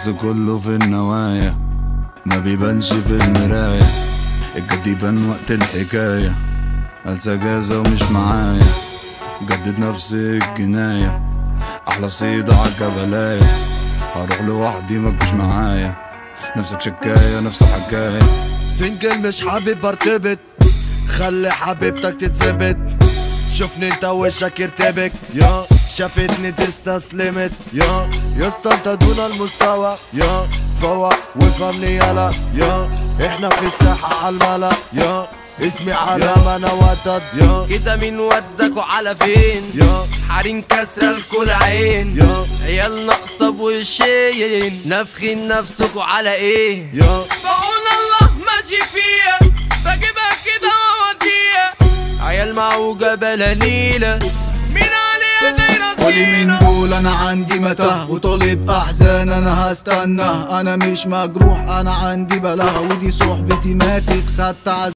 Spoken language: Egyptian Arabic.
القصد كله في النوايا ما بيبانش في المراية الجد يبان وقت الحكاية قال سجازة ومش معايا جدد نفس الجناية أحلى صيدة عالجبلاية هروح لوحدي مجوش معايا نفسك شكاية نفس الحكاية سنجل مش حابب ارتبط خلي حبيبتك تتثبت شوفني انت وشك يرتبك يا شافتني تستسلمت يا يا اسطى انت دون المستوى يا فوق وفهمني يلا يا احنا في الساحة عالملا يا اسمي على ما انا وتد يا كده مين ودك وعلى فين يا حريم كسر الكل عين يا عيال ناقصة بوشين نافخين نفسكوا على ايه يا بعون الله ماشي فيها بجيبها كده واوديها عيال معوجة بلاليلة مين عليها دايرة قولي من زينة دول انا عندي متاهة وطالب احزان انا هستنى انا مش مجروح انا عندي بلاها ودي صحبتي ماتت خدت عز